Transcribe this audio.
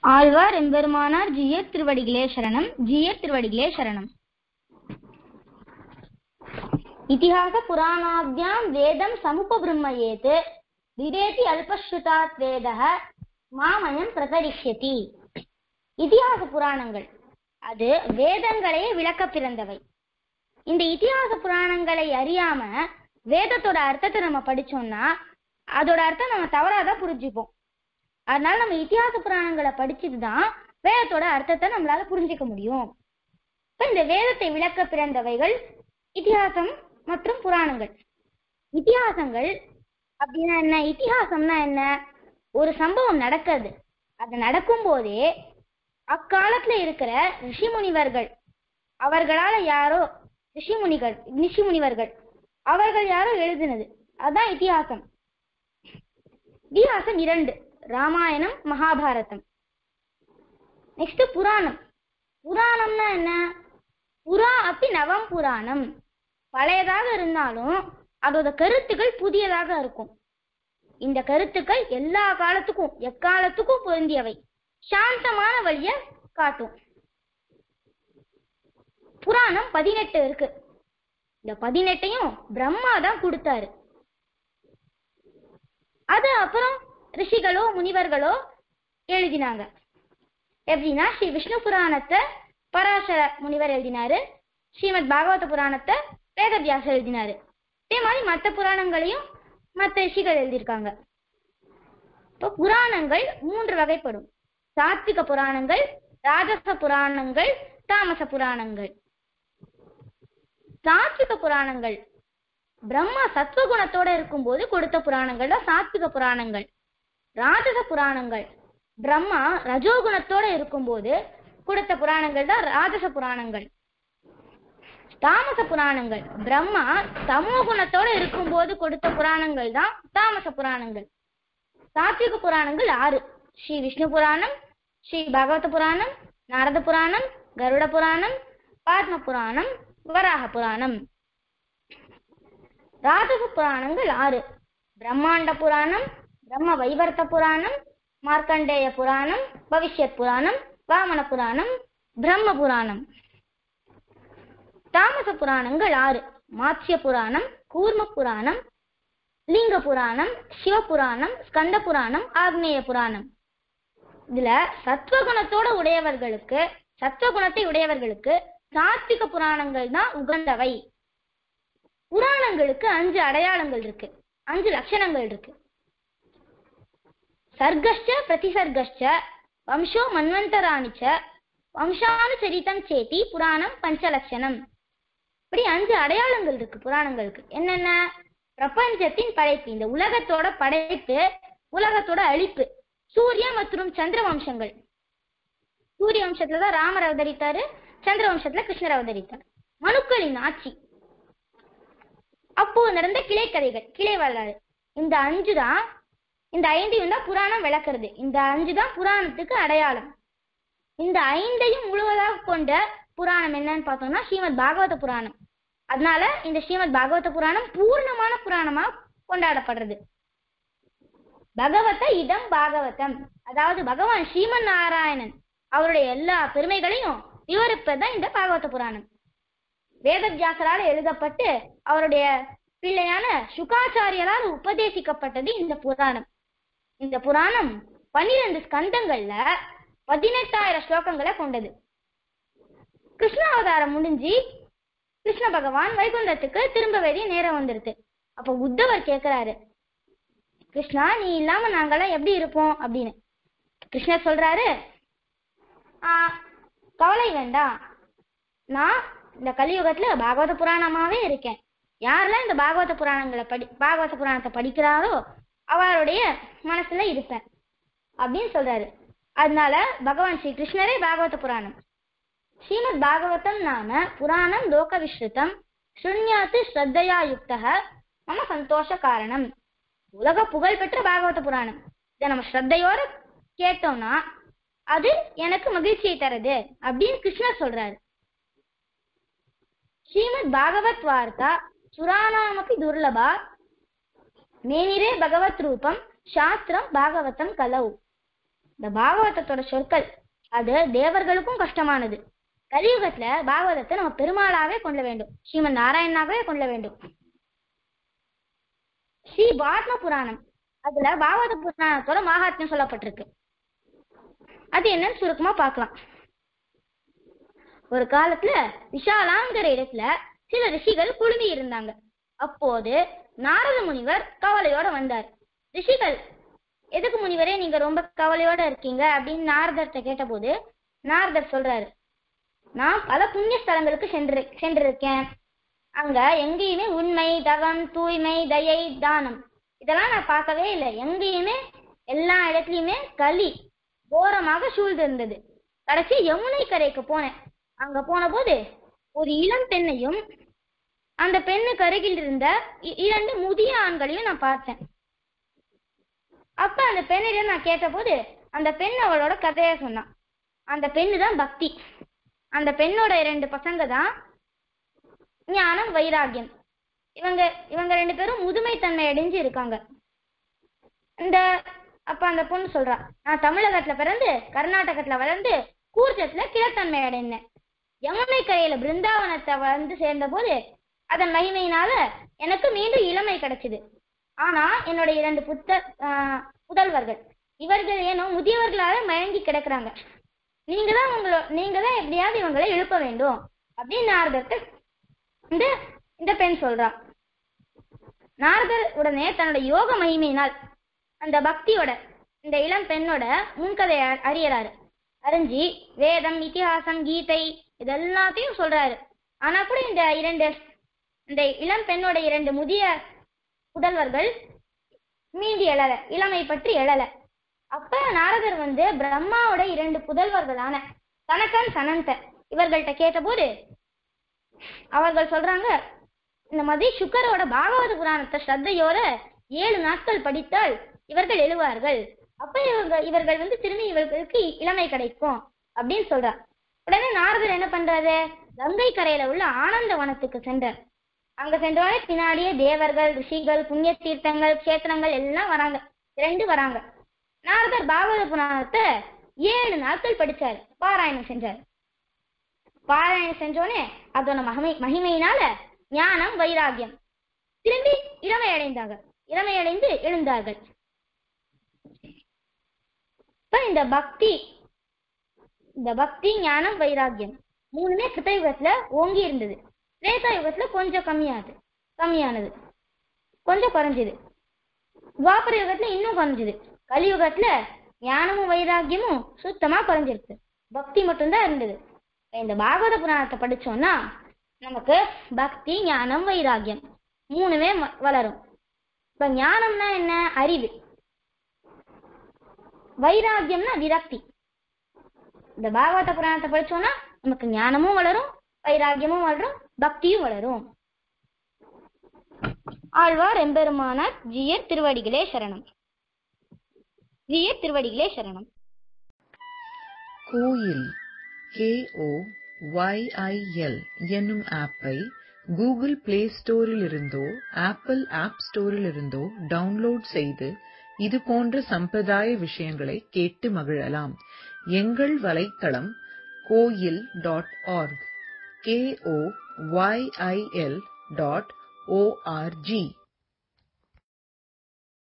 ஆழ்வார் எம்பெருமானார் ஜிய திருவடிகளே சரணம் ஜிய திருவடிகளே சரணம் இதிகாச புராணாபியாம் வேதம் சமுபபிரம்மயேத் விவேதி அல்பஸ்ருதாத் வேதः மாமயம் பிரதரிஷ்யதி இதிகாச புராணங்கள் அது வேதங்களையே விளக்க பிறந்தவை இந்த இதிகாச புராணங்களை அறியாம வேதத்தோட அர்த்தத்தை நம்ம படிச்சோம்னா அதோட அர்த்தம் நம்ம தவறாதான் புரிஞ்சுப்போம் அதனால நம்ம இதிகாச புராணங்களை படிச்சுட்டு தான் வேதத்தோட அர்த்தத்தை நம்மளால புரிஞ்சுக்க முடியும் இப்ப இந்த வேதத்தை விளக்க பிறந்தவைகள் இதிகாசம் மற்றும் புராணங்கள் இதிகாசங்கள் அப்படின்னா என்ன இதிகாசம்னா என்ன ஒரு சம்பவம் நடக்கிறது அது நடக்கும் போதே அக்காலத்துல இருக்கிற ரிஷி முனிவர்கள் அவர்களால யாரோ ரிஷி முனிகள் ரிஷி முனிவர்கள் அவர்கள் யாரோ எழுதினது அதான் இதிகாசம் இதிகாசம் இரண்டு ராமாயணம் மகாபாரதம் நெக்ஸ்ட் புராணம் புராணம்னா என்ன புறா அப்படி நவம் புராணம் பழையதாக இருந்தாலும் அதோட கருத்துக்கள் புதியதாக இருக்கும் இந்த கருத்துக்கள் எல்லா காலத்துக்கும் எக்காலத்துக்கும் பொருந்தியவை சாந்தமான வழிய காட்டும் புராணம் பதினெட்டு இருக்கு இந்த பதினெட்டையும் பிரம்மா தான் கொடுத்தாரு அது அப்புறம் ரிஷிகளோ முனிவர்களோ எழுதினாங்க எப்படின்னா ஸ்ரீ விஷ்ணு புராணத்தை பராசர முனிவர் எழுதினாரு ஸ்ரீமத் பாகவத புராணத்தை வேதவியாசர் எழுதினாரு அதே மாதிரி மற்ற புராணங்களையும் மற்ற ரிஷிகள் எழுதியிருக்காங்க இப்போ புராணங்கள் மூன்று வகைப்படும் சாத்விக புராணங்கள் ராஜச புராணங்கள் தாமச புராணங்கள் சாத்விக புராணங்கள் பிரம்மா சத்வகுணத்தோட இருக்கும்போது கொடுத்த புராணங்கள் தான் சாத்விக புராணங்கள் ராஜச புராணங்கள் பிரம்மா ரஜோகுணத்தோட இருக்கும்போது கொடுத்த புராணங்கள் தான் ராஜச புராணங்கள் தாமச புராணங்கள் பிரம்மா தமோ குணத்தோட இருக்கும்போது கொடுத்த புராணங்கள் தான் தாமச புராணங்கள் சாத்விக புராணங்கள் ஆறு ஸ்ரீ விஷ்ணு புராணம் ஸ்ரீ பகவத புராணம் நாரத புராணம் கருட புராணம் பாத்ம புராணம் வராக புராணம் ராஜச புராணங்கள் ஆறு பிரம்மாண்ட புராணம் பிரம்ம வைவர்த்த புராணம் மார்க்கண்டேய புராணம் பவிஷ்யத் புராணம் வாமன புராணம் பிரம்ம புராணம் தாமச புராணங்கள் ஆறு மாத்ய புராணம் கூர்ம புராணம் லிங்க புராணம் சிவபுராணம் ஸ்கந்த புராணம் ஆக்னேய புராணம் இதுல சத்வகுணத்தோட உடையவர்களுக்கு சத்வகுணத்தை உடையவர்களுக்கு சாத்விக புராணங்கள் தான் உகந்தவை புராணங்களுக்கு அஞ்சு அடையாளங்கள் இருக்கு அஞ்சு லட்சணங்கள் இருக்கு சர்க்கஷ்ட பிரதிசர்க்கஷ்ட வம்சோ மன்வந்தராணிச்ச வம்சானுசரிதம் சேதி புராணம் பஞ்சலட்சணம் இப்படி அஞ்சு அடையாளங்கள் இருக்கு புராணங்களுக்கு என்னென்ன பிரபஞ்சத்தின் படைப்பு இந்த உலகத்தோட படைப்பு உலகத்தோட அழிப்பு சூரிய மற்றும் சந்திர வம்சங்கள் சூரிய வம்சத்துல தான் ராமர் அவதரித்தாரு சந்திர வம்சத்துல கிருஷ்ணர் அவதரித்தார் மனுக்களின் ஆட்சி அப்போ நடந்த கிளை கதைகள் கிளை வரலாறு இந்த அஞ்சு தான் இந்த ஐந்தையும் தான் புராணம் விளக்குறது இந்த அஞ்சு தான் புராணத்துக்கு அடையாளம் இந்த ஐந்தையும் முழுவதாக கொண்ட புராணம் என்னன்னு பார்த்தோம்னா ஸ்ரீமத் பாகவத புராணம் அதனால இந்த ஸ்ரீமத் பாகவத புராணம் பூர்ணமான புராணமா கொண்டாடப்படுறது பகவத இதம் பாகவதம் அதாவது பகவான் ஸ்ரீமன் நாராயணன் அவருடைய எல்லா பெருமைகளையும் விவரிப்பதுதான் இந்த பாகவத புராணம் வேதவியாசரால் எழுதப்பட்டு அவருடைய பிள்ளையான சுகாச்சாரியரால் உபதேசிக்கப்பட்டது இந்த புராணம் இந்த புராணம் பன்னிரண்டு ஸ்கந்தங்கள்ல பதினெட்டாயிரம் ஸ்லோகங்களை கொண்டது கிருஷ்ண அவதாரம் முடிஞ்சு கிருஷ்ண பகவான் வைகுண்டத்துக்கு திரும்ப வேண்டிய நேரம் வந்துருது அப்ப உத்தவர் கேக்குறாரு கிருஷ்ணா நீ இல்லாம நாங்கெல்லாம் எப்படி இருப்போம் அப்படின்னு கிருஷ்ணர் சொல்றாரு ஆஹ் கவலை வேண்டாம் நான் இந்த கலியுகத்துல பாகவத புராணமாவே இருக்கேன் யாரெல்லாம் இந்த பாகவத புராணங்களை படி பாகவத புராணத்தை படிக்கிறாரோ அவருடைய மனசுல இருப்பேன் அப்படின்னு சொல்றாரு அதனால பகவான் ஸ்ரீ கிருஷ்ணரே பாகவத புராணம் ஸ்ரீமத் பாகவதம் நாம புராணம் லோக விஸ்ருதம் சுண்யாத்து ஸ்ரத்தையா யுக்தக மம சந்தோஷ காரணம் உலக புகழ் பெற்ற பாகவத புராணம் இதை நம்ம ஸ்ரத்தையோட கேட்டோம்னா அது எனக்கு மகிழ்ச்சியை தருது அப்படின்னு கிருஷ்ணர் சொல்றாரு ஸ்ரீமத் பாகவத் வார்த்தா சுராணாமப்பி துர்லபா மேனிரே பகவத் ரூபம் சாஸ்திரம் பாகவதம் கலவு இந்த பாகவதத்தோட சொற்கள் அது தேவர்களுக்கும் கஷ்டமானது கலியுகத்துல பாகவதத்தை நம்ம பெருமாளாவே கொள்ள வேண்டும் ஸ்ரீமன் நாராயணனாகவே கொள்ள வேண்டும் ஸ்ரீ பாத்ம புராணம் அதுல பாகவத புராணத்தோட மகாத்மியம் சொல்லப்பட்டிருக்கு அது என்னன்னு சுருக்கமா பார்க்கலாம் ஒரு காலத்துல விஷாலாங்கிற இடத்துல சில ரிஷிகள் குழுமி இருந்தாங்க அப்போது நாரத முனிவர் கவலையோட வந்தார் ரிஷிகள் எதுக்கு முனிவரே நீங்க ரொம்ப கவலையோட இருக்கீங்க அப்படின்னு நாரதர்கிட்ட கேட்டபோது நாரதர் சொல்றாரு நான் பல புண்ணிய ஸ்தலங்களுக்கு சென்று சென்றிருக்கேன் அங்க எங்கேயுமே உண்மை தவம் தூய்மை தயை தானம் இதெல்லாம் நான் பார்க்கவே இல்லை எங்கேயுமே எல்லா இடத்துலயுமே களி கோரமாக சூழ்ந்திருந்தது கடைசி யமுனை கரைக்கு போனேன் அங்க போன போது ஒரு இளம் பெண்ணையும் அந்த பெண்ணுக்கு அருகில் இருந்த இ- இரண்டு முதிய ஆண்களையும் நான் பார்த்தேன் அப்ப அந்த பெண்ணிடம் நான் கேட்டபோது அந்த பெண் அவளோட கதையை சொன்னான் அந்த பெண்ணு தான் பக்தி அந்த பெண்ணோட இரண்டு பசங்க தான் ஞானம் வைராகியம் இவங்க இவங்க ரெண்டு பேரும் முதுமை தன்மை அடைஞ்சு இருக்காங்க இந்த அப்ப அந்த பொண்ணு சொல்றா நான் தமிழகத்துல பிறந்து கர்நாடகத்துல வளர்ந்து கூர்ச்சத்துல கிழத்தன்மை அடைந்தேன் யமுனை கரையில பிருந்தாவனத்தை வந்து சேர்ந்த போது அதன் மகிமையினால எனக்கு மீண்டும் இளமை கிடைச்சது ஆனா என்னோட இரண்டு புத்த ஆஹ் புதல்வர்கள் இவர்கள் ஏனோ முதியவர்களால மயங்கி கிடக்குறாங்க நீங்க தான் உங்களோ நீங்க தான் எப்படியாவது இவங்களை எழுப்ப வேண்டும் அப்படின்னு நாரதர்கிட்ட இந்த இந்த பெண் சொல்றா நாரதர் உடனே தன்னோட யோக மகிமையினால் அந்த பக்தியோட இந்த இளம் பெண்ணோட முன்கதை அ- அறியறாரு அறிஞ்சி வேதம் இதிகாசம் கீதை இதெல்லாத்தையும் சொல்றாரு ஆனா கூட இந்த இரண்டு இந்த இளம் பெண்ணோட இரண்டு முதிய புதல்வர்கள் மீண்டு எழல இளமை பற்றி எழல அப்ப நாரதர் வந்து பிரம்மாவோட இரண்டு புதல்வர்களான கனகன் சனந்தன் இவர்கள்ட்ட கேட்டபோது அவர்கள் சொல்றாங்க இந்த மாதிரி சுக்கரோட பாகவத புராணத்தை ஸ்ரத்தையோட ஏழு நாட்கள் படித்தால் இவர்கள் எழுவார்கள் அப்ப இவங்க இவர்கள் வந்து திரும்பி இவர்களுக்கு இளமை கிடைக்கும் அப்படின்னு சொல்றார் உடனே நாரதர் என்ன பண்றாரு கங்கை கரையில உள்ள ஆனந்த வனத்துக்கு சென்றார் அங்க சென்றோடனே பின்னாடியே தேவர்கள் ரிஷிகள் புண்ணிய தீர்த்தங்கள் கஷேத்திரங்கள் எல்லாம் வராங்க ரெண்டு வராங்க நாரதர் பாகவத புராணத்தை ஏழு நாட்கள் படிச்சாரு பாராயணம் செஞ்சாரு பாராயணம் செஞ்சோடனே அதோட மகிமை மகிமையினால ஞானம் வைராகியம் திரும்பி இளமை அடைந்தாங்க இளமை அடைந்து எழுந்தார்கள் இப்ப இந்த பக்தி இந்த பக்தி ஞானம் வைராகியம் மூணுமே கிருத்தயுகத்துல ஓங்கி இருந்தது திரேதா யுகத்துல கொஞ்சம் கம்மியானது கம்மியானது கொஞ்சம் குறைஞ்சது துவாபர யுகத்துல இன்னும் குறைஞ்சது கலியுகத்துல ஞானமும் வைராகியமும் சுத்தமா குறைஞ்சிருக்கு பக்தி மட்டும்தான் இருந்தது இந்த பாகவத புராணத்தை படிச்சோம்னா நமக்கு பக்தி ஞானம் வைராகியம் மூணுமே ம- வளரும் இப்ப ஞானம்னா என்ன அறிவு வைராகியம்னா விரக்தி இந்த பாகவத புராணத்தை படிச்சோம்னா நமக்கு ஞானமும் வளரும் வைராகியமும் வளரும் பக்தியும் வளரும் ஆழ்வார் எம்பெருமானார் ஜியர் திருவடிகளே சரணம் ஜியர் திருவடிகளே சரணம் கோயில் கேஓ ஒய்ஐஎல் என்னும் ஆப்பை கூகுள் பிளே ஸ்டோரிலிருந்தோ ஆப்பிள் ஆப் ஸ்டோரிலிருந்தோ டவுன்லோட் செய்து இது போன்ற சம்பிரதாய விஷயங்களை கேட்டு மகிழலாம் எங்கள் வலைத்தளம் Koyil dot org K O Y I L dot O R G